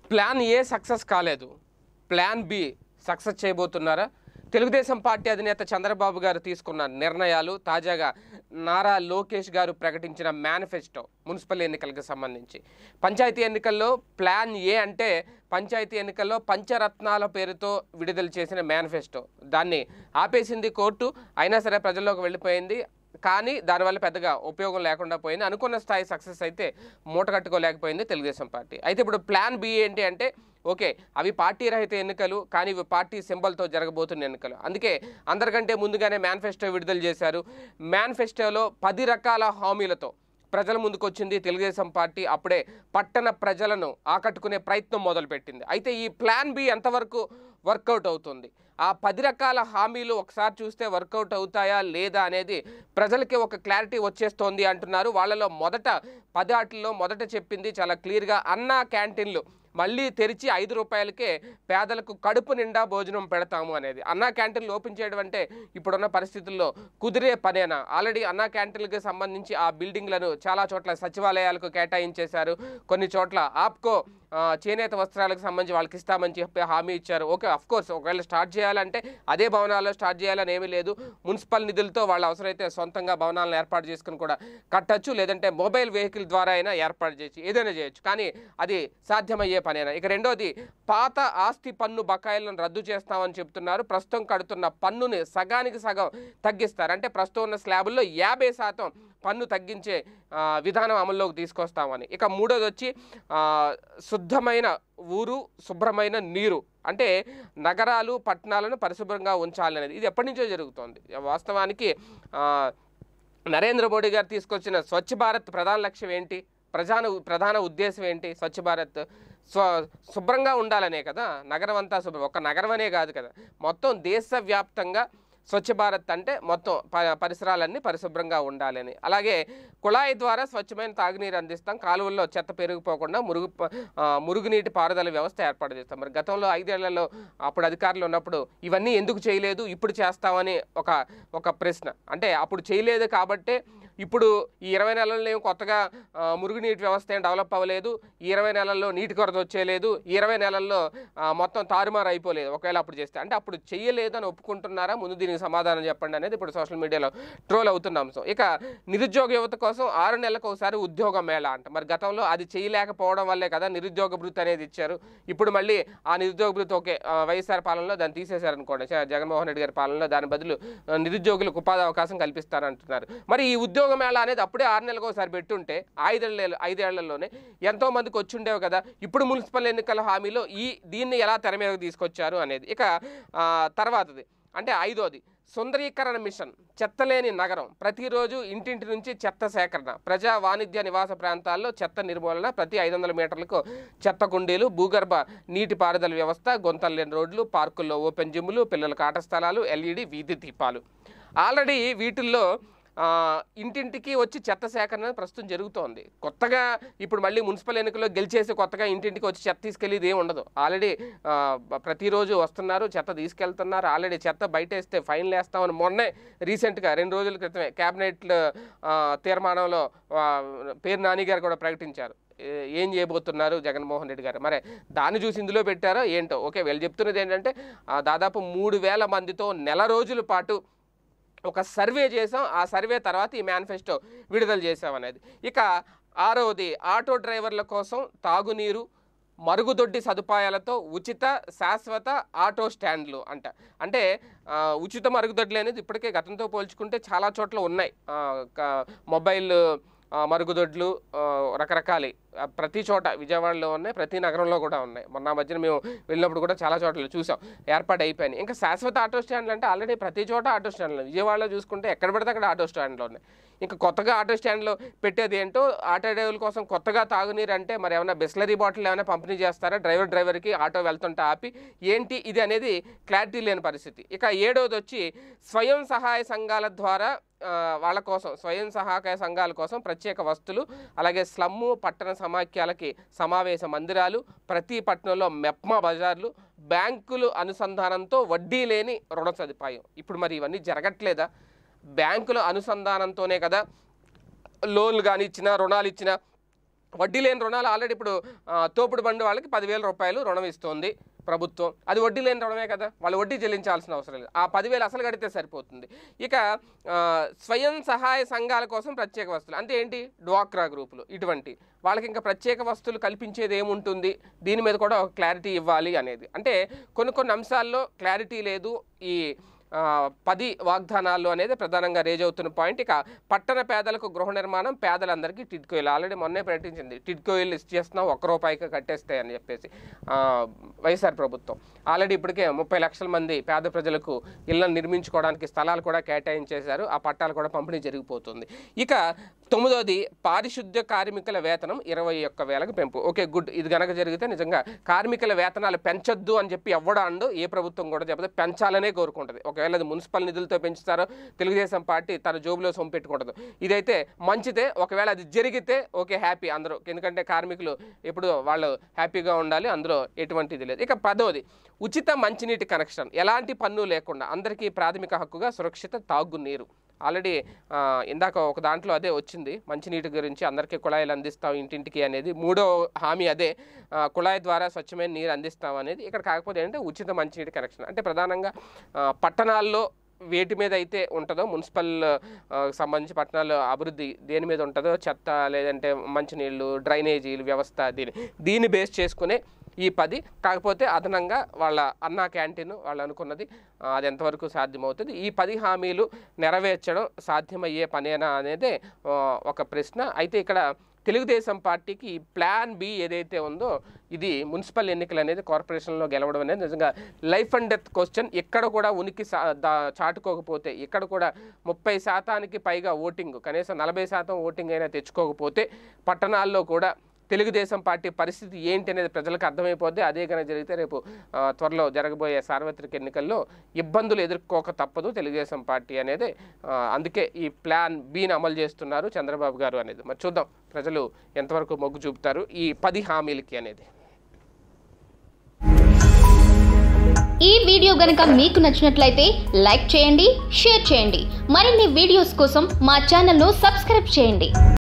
Plan A success కాలేదు plan B success చేయబోతున్నారా Telugu Desam party అధినేత చంద్రబాబు గారు తీసుకున్న నిర్ణయాలు తాజాగా నారా లోకేష్ గారు ప్రకటించిన మేనిఫెస్టో మున్సిపల్ ఎన్నికలకు సంబంధించి పంచాయతీ ఎన్నికల్లో ప్లాన్ ఏ అంటే పంచాయతీ ఎన్నికల్లో పంచరత్నాల పేరుతో విడుదల చేసిన మేనిఫెస్టో దాన్ని ఆపేసింది కోర్టు అయినా సరే ప్రజల్లోకి వెళ్ళిపోయింది కానీ దానివల్ల పెద్దగా ఉపయోగం లేకుండా పోయింది అనుకున్న స్థాయి సక్సెస్ అయితే మూట కట్టుకోలేకపోయింది తెలుగుదేశం పార్టీ అయితే ఇప్పుడు ప్లాన్ బి ఏంటి అంటే ఓకే అవి పార్టీ రహిత ఎన్నికలు కానీ ఇవి పార్టీ సింబల్తో జరగబోతున్న ఎన్నికలు అందుకే అందరికంటే ముందుగానే మేనిఫెస్టో విడుదల చేశారు మేనిఫెస్టోలో పది రకాల హామీలతో ప్రజల ముందుకు వచ్చింది తెలుగుదేశం పార్టీ అప్పుడే పట్టణ ప్రజలను ఆకట్టుకునే ప్రయత్నం మొదలుపెట్టింది అయితే ఈ ప్లాన్ బి ఎంతవరకు వర్కౌట్ అవుతుంది ఆ పది రకాల హామీలు ఒకసారి చూస్తే వర్కౌట్ అవుతాయా లేదా అనేది ప్రజలకి ఒక క్లారిటీ వచ్చేస్తోంది అంటున్నారు వాళ్ళలో మొదట పదాటిలో మొదట చెప్పింది చాలా క్లియర్గా అన్నా క్యాంటీన్లు మళ్ళీ తెరిచి ఐదు రూపాయలకే పేదలకు కడుపు నిండా భోజనం పెడతాము అనేది అన్నా క్యాంటీన్లు ఓపెన్ చేయడం అంటే ఇప్పుడున్న పరిస్థితుల్లో కుదిరే పనేనా ఆల్రెడీ అన్నా క్యాంటీన్లకు సంబంధించి ఆ బిల్డింగ్లను చాలా చోట్ల సచివాలయాలకు కేటాయించేశారు కొన్ని చోట్ల ఆప్కో ఆ, చేనేత వస్త్రాలకు సంబంధించి వాళ్ళకి ఇస్తామని చెప్పి హామీ ఇచ్చారు ఓకే అఫ్ కోర్స్ ఒకవేళ స్టార్ట్ చేయాలంటే అదే భవనాల్లో స్టార్ట్ చేయాలని ఏమీ లేదు మున్సిపల్ నిధులతో వాళ్ళు అవసరమైతే సొంతంగా భవనాలను ఏర్పాటు చేసుకుని కూడా కట్టచ్చు లేదంటే మొబైల్ వెహికల్ ద్వారా అయినా ఏర్పాటు చేయొచ్చు ఏదైనా చేయొచ్చు కానీ అది సాధ్యమయ్యే పనేనా ఇక రెండోది పాత ఆస్తి పన్ను బకాయిలను రద్దు చేస్తామని చెప్తున్నారు ప్రస్తుతం కడుతున్న పన్నుని సగానికి సగం తగ్గిస్తారు అంటే ప్రస్తుతం ఉన్న స్లాబుల్లో యాభై శాతం పన్ను తగ్గించే ఆ, విధానం అమల్లోకి తీసుకొస్తామని ఇక మూడోది వచ్చి ఆ, శుద్ధమైన ఊరు శుభ్రమైన నీరు అంటే నగరాలు పట్టణాలను పరిశుభ్రంగా ఉంచాలనేది ఇది ఎప్పటి నుంచో జరుగుతోంది వాస్తవానికి ఆ, నరేంద్ర మోడీ గారు తీసుకొచ్చిన స్వచ్ఛ భారత్ ప్రధాన లక్ష్యం ఏంటి ప్రధాన ప్రధాన ఉద్దేశం ఏంటి స్వచ్ఛ భారత్ స్వ శుభ్రంగా ఉండాలనే కదా నగరం అంతా శుభ్రం ఒక నగరం అనే కాదు కదా మొత్తం దేశవ్యాప్తంగా స్వచ్ఛ భారత్ అంటే మొత్తం ప పరిసరాలన్నీ పరిశుభ్రంగా ఉండాలని అలాగే కుళాయి ద్వారా స్వచ్ఛమైన తాగునీరు అందిస్తాం కాలువల్లో చెత్త పెరిగిపోకుండా మురుగు ప- ఆ, మురుగునీటి పారుదల వ్యవస్థ ఏర్పాటు చేస్తాం మరి గతంలో ఐదేళ్లలో అప్పుడు అధికారులు ఉన్నప్పుడు ఇవన్నీ ఎందుకు చేయలేదు ఇప్పుడు చేస్తామని ఒక ఒక ప్రశ్న అంటే అప్పుడు చేయలేదు కాబట్టే ఇప్పుడు ఈ ఇరవై నెలల్లో ఏం కొత్తగా ఆ, మురుగునీటి వ్యవస్థ ఏం డెవలప్ అవ్వలేదు ఈ ఇరవై నెలల్లో నీటి కొరత వచ్చేయలేదు ఈ ఇరవై నెలల్లో ఆ, మొత్తం తారుమారు అయిపోలేదు ఒకవేళ అప్పుడు చేస్తే అంటే అప్పుడు చెయ్యలేదు అని ఒప్పుకుంటున్నారా ముందు దీనికి సమాధానం చెప్పండి అనేది ఇప్పుడు సోషల్ మీడియాలో ట్రోల్ అవుతున్న అంశం ఇక నిరుద్యోగ యువత కోసం ఆరు నెలలకు ఒకసారి ఉద్యోగ మేళ అంట మరి గతంలో అది చేయలేకపోవడం వల్లే కదా నిరుద్యోగ భృతి అనేది ఇచ్చారు ఇప్పుడు మళ్ళీ ఆ నిరుద్యోగ భృతి ఓకే ఆ, వైఎస్ఆర్ పాలనలో దాన్ని తీసేశారనుకోండి జ- జగన్మోహన్ రెడ్డి గారి పాలనలో దాని బదులు ఆ, నిరుద్యోగులకు ఉపాధి అవకాశం కల్పిస్తారంటున్నారు మరి ఈ ఉద్యోగ మేళ అనేది అప్పుడే ఆరు నెలలకు ఒకసారి పెట్టుంటే ఐదేళ్ళ ఐదేళ్లలోనే ఎంతో మందికి వచ్చుండేవి కదా ఇప్పుడు మున్సిపల్ ఎన్నికల హామీలో ఈ దీన్ని ఎలా తెర మీదకు తీసుకొచ్చారు అనేది ఇక ఆ, తర్వాతది అంటే ఐదోది సుందరీకరణ మిషన్ చెత్తలేని నగరం ప్రతిరోజు ఇంటింటి నుంచి చెత్త సేకరణ ప్రజా వాణిజ్య నివాస ప్రాంతాల్లో చెత్త నిర్మూలన ప్రతి ఐదు వందల మీటర్లకు చెత్త కుండీలు భూగర్భ నీటి పారుదల వ్యవస్థ గొంతలు లేని రోడ్లు పార్కుల్లో ఓపెన్ జిమ్లు పిల్లలకు ఆట స్థలాలు ఎల్ఈడి వీధి దీపాలు ఆల్రెడీ వీటిల్లో ఆ, ఇంటింటికి వచ్చి చెత్త సేకరణ ప్రస్తుతం జరుగుతోంది కొత్తగా ఇప్పుడు మళ్ళీ మున్సిపల్ ఎన్నికల్లో గెలిచేసి కొత్తగా ఇంటింటికి వచ్చి చెత్త తీసుకెళ్ళేది ఏమి ఉండదు ఆల్రెడీ ఆ, బ- ప్రతిరోజు వస్తున్నారు చెత్త తీసుకెళ్తున్నారు ఆల్రెడీ చెత్త బయట వేస్తే ఫైన్లు వేస్తామని మొన్నే రీసెంట్గా రెండు రోజుల క్రితమే క్యాబినెట్ తీర్మానంలో ఆ, పేరు నాని గారు కూడా ప్రకటించారు ఏ- ఏం చేయబోతున్నారు జగన్మోహన్ రెడ్డి గారు మరి దాన్ని చూసి ఇందులో పెట్టారో ఏంటో ఓకే వీళ్ళు చెప్తున్నది ఏంటంటే ఆ, దాదాపు మూడు వేల మందితో నెల రోజుల పాటు ఒక సర్వే చేసాం ఆ సర్వే తర్వాత ఈ మేనిఫెస్టో విడుదల చేసాం అనేది ఇక ఆరవది ఆటో డ్రైవర్ల కోసం తాగునీరు మరుగుదొడ్డి సదుపాయాలతో ఉచిత శాశ్వత ఆటో స్టాండ్లు అంట అంటే ఆ, ఉచిత మరుగుదొడ్లు అనేది ఇప్పటికే గతంతో పోల్చుకుంటే చాలా చోట్ల ఉన్నాయి ఆ, క- మొబైల్ ఆ, మరుగుదొడ్లు ఆ, రకరకాలి ఆ, ప్రతి చోట విజయవాడలో ఉన్నాయి ప్రతి నగరంలో కూడా ఉన్నాయి మొన్న ఆ మధ్యన మేము వెళ్ళినప్పుడు కూడా చాలా చోట్ల చూసాం ఏర్పాటు అయిపోయినాయి ఇంకా శాశ్వత ఆటో స్టాండ్లు అంటే ఆల్రెడీ ప్రతి చోట ఆటో స్టాండ్లు ఉన్నాయి. విజయవాడలో చూసుకుంటే ఎక్కడ పడితే అక్కడ ఆటో స్టాండ్లు ఉన్నాయి ఇంకా కొత్తగా ఆటో స్టాండ్లో పెట్టేది ఏంటో ఆటో డ్రైవర్ల కోసం కొత్తగా తాగునీరు అంటే మరి ఏమైనా బిస్లరీ బాటిల్ ఏమైనా పంపిణీ చేస్తారా డ్రైవర్ డ్రైవర్కి ఆటో వెళ్తుంటే ఆపి ఏంటి ఇది అనేది క్లారిటీ లేని పరిస్థితి ఇక ఏడోది వచ్చి స్వయం సహాయ సంఘాల ద్వారా ఆ, వాళ్ళ కోసం స్వయం సహాయ సంఘాల కోసం ప్రత్యేక వస్తువులు అలాగే స్లమ్ము పట్టణ సమాఖ్యలకి సమావేశ మందిరాలు ప్రతి పట్టణంలో మెప్మా బజార్లు బ్యాంకులు అనుసంధానంతో వడ్డీ లేని రుణ సదుపాయం ఇప్పుడు మరి ఇవన్నీ జరగట్లేదా బ్యాంకుల అనుసంధానంతోనే కదా లోన్లు కానీ ఇచ్చినా రుణాలు ఇచ్చినా వడ్డీ లేని రుణాలు ఆల్రెడీ ఇప్పుడు ఆ, తోపుడు బండి వాళ్ళకి పదివేల రూపాయలు రుణం ఇస్తుంది ప్రభుత్వం అది వడ్డీ లేని రుణమే కదా వాళ్ళు వడ్డీ చెల్లించాల్సిన అవసరం లేదు ఆ పదివేలు అసలు కడితే సరిపోతుంది ఇక ఆ, స్వయం సహాయ సంఘాల కోసం ప్రత్యేక వస్తువులు అంటే ఏంటి డ్వాక్రా గ్రూపులు ఇటువంటి వాళ్ళకి ఇంకా ప్రత్యేక వస్తువులు కల్పించేది ఏముంటుంది దీని మీద కూడా ఒక క్లారిటీ ఇవ్వాలి అనేది అంటే కొన్ని కొన్ని అంశాల్లో క్లారిటీ లేదు ఈ ఆ, పది వాగ్దానాలు అనేది ప్రధానంగా రేజ్ అవుతున్న పాయింట్ ఇక పట్టణ పేదలకు గృహ నిర్మాణం పేదలందరికీ టిడ్కో ఇల్లు ఆల్రెడీ మొన్నే ప్రకటించింది టిడ్కో ఇల్లు ఇచ్చి చేస్తున్నాం ఒక్క రూపాయికి కట్టేస్తాయి అని చెప్పేసి ఆ, వైఎస్ఆర్ ప్రభుత్వం ఆల్రెడీ ఇప్పటికే ముప్పై లక్షల మంది పేద ప్రజలకు ఇళ్లను నిర్మించుకోవడానికి స్థలాలు కూడా కేటాయించేశారు ఆ పట్టాలు కూడా పంపిణీ జరిగిపోతుంది ఇక తొమ్మిదోది పారిశుద్ధ్య కార్మికుల వేతనం ఇరవై ఒక్క వేలకు పెంపు ఓకే గుడ్ ఇది గనక జరిగితే నిజంగా కార్మికుల వేతనాలు పెంచొద్దు అని చెప్పి ఎవ్వడాండు ఏ ప్రభుత్వం కూడా చెప్పదు పెంచాలనే కోరుకుంటుంది ఒకవేళ అది మున్సిపల్ నిధులతో పెంచుతారో తెలుగుదేశం పార్టీ తన జోబులో సొమ్ము పెట్టుకుంటుంది ఇదైతే మంచిదే ఒకవేళ అది జరిగితే ఓకే హ్యాపీ అందరూ ఎందుకంటే కార్మికులు ఎప్పుడు వాళ్ళు హ్యాపీగా ఉండాలి అందులో ఎటువంటిది లేదు ఇక పదోది ఉచిత మంచినీటి కనెక్షన్ ఎలాంటి పన్ను లేకుండా అందరికీ ప్రాథమిక హక్కుగా సురక్షిత తాగునీరు ఆల్రెడీ ఆ, ఇందాక ఒక దాంట్లో అదే వచ్చింది మంచినీటి గురించి అందరికీ కుళాయిలు అందిస్తాం ఇంటింటికి అనేది మూడో హామీ అదే ఆ, కుళాయి ద్వారా స్వచ్ఛమైన నీరు అందిస్తాం అనేది ఇక్కడ కాకపోతే ఏంటంటే ఉచిత మంచినీటి కనెక్షన్ అంటే ప్రధానంగా ఆ, పట్టణాల్లో వేటి మీద అయితే ఉంటుందో మున్సిపల్ ఆ, సంబంధించి పట్టణాల్లో అభివృద్ధి దేని మీద ఉంటుందో చెత్త లేదంటే మంచినీళ్ళు డ్రైనేజీలు వ్యవస్థ దీని దీన్ని బేస్ చేసుకునే ఈ పది కాకపోతే అదనంగా వాళ్ళ అన్నా క్యాంటీన్ వాళ్ళు అనుకున్నది ఆ, అది ఎంతవరకు సాధ్యమవుతుంది ఈ పది హామీలు నెరవేర్చడం సాధ్యమయ్యే పనేనా అనేది ఆ, ఒక ప్రశ్న అయితే ఇక్కడ తెలుగుదేశం పార్టీకి ఈ ప్లాన్ బి ఏదైతే ఉందో ఇది మున్సిపల్ ఎన్నికలు అనేది కార్పొరేషన్లో గెలవడం అనేది నిజంగా లైఫ్ అండ్ డెత్ క్వశ్చన్ ఎక్కడ కూడా ఉనికి సా- దా- చాటుకోకపోతే ఇక్కడ కూడా ముప్పై శాతానికి పైగా ఓటింగ్ కనీసం నలభై శాతం ఓటింగ్ అయినా తెచ్చుకోకపోతే పట్టణాల్లో కూడా తెలుగుదేశం పార్టీ పరిస్థితి ఏంటి అనేది ప్రజలకు అర్థమైపోద్ది అదే కనుక జరిగితే రేపు ఆ, త్వరలో జరగబోయే సార్వత్రిక ఎన్నికల్లో ఇబ్బందులు ఎదుర్కోక తప్పదు తెలుగుదేశం పార్టీ అనేది ఆ, అందుకే ఈ ప్లాన్ బీని అమలు చేస్తున్నారు చంద్రబాబు గారు అనేది మరి చూద్దాం ప్రజలు ఎంతవరకు మొగ్గు చూపుతారు ఈ పది హామీలకి అనేది ఈ వీడియో గనుక మీకు నచ్చినట్లయితే లైక్ చేయండి షేర్ చేయండి మరిన్ని వీడియోస్ కోసం మా ఛానల్ను సబ్స్క్రైబ్ చేయండి